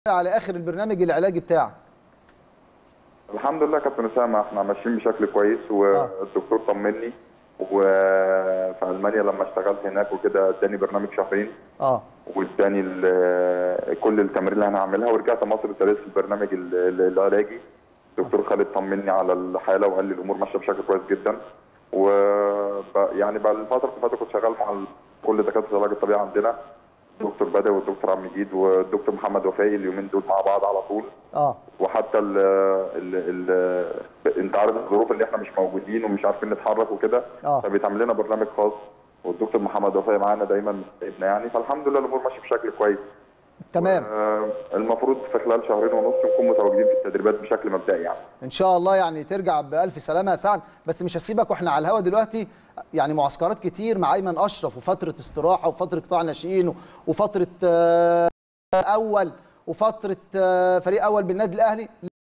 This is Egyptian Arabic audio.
على اخر البرنامج العلاجي بتاعك الحمد لله كابتن اسامه احنا ماشيين بشكل كويس والدكتور طمني وفي المانيا لما اشتغلت هناك وكده اداني برنامج شهرين اه واداني ال- كل التمارين اللي انا هعملها ورجعت مصر ابتديت في البرنامج ال- ال- العلاجي الدكتور خالد طمني على الحاله وقال لي الامور ماشيه بشكل كويس جدا و يعني بعد الفتره اللي فاتت كنت شغال مع ال- كل دكاتره العلاج الطبيعي عندنا الدكتور بدوي والدكتور عبد المجيد والدكتور محمد وفائي اليومين دول مع بعض على طول اه وحتى ال ال ال انت عارف الظروف اللي احنا مش موجودين ومش عارفين نتحرك وكده آه. فبيتعمل لنا برنامج خاص والدكتور محمد وفاء معانا دايما ابن يعني فالحمد لله الامور ماشيه بشكل كويس تمام آه، المفروض في خلال شهرين ونص نكون متواجدين في التدريبات بشكل مبدئي يعني ان شاء الله يعني ترجع بالف سلامه يا سعد بس مش هسيبك واحنا على الهوا دلوقتي يعني معسكرات كتير مع ايمن اشرف وفتره استراحه وفتره قطاع ناشئين وفتره آه، اول وفتره آه، فريق اول بالنادي الاهلي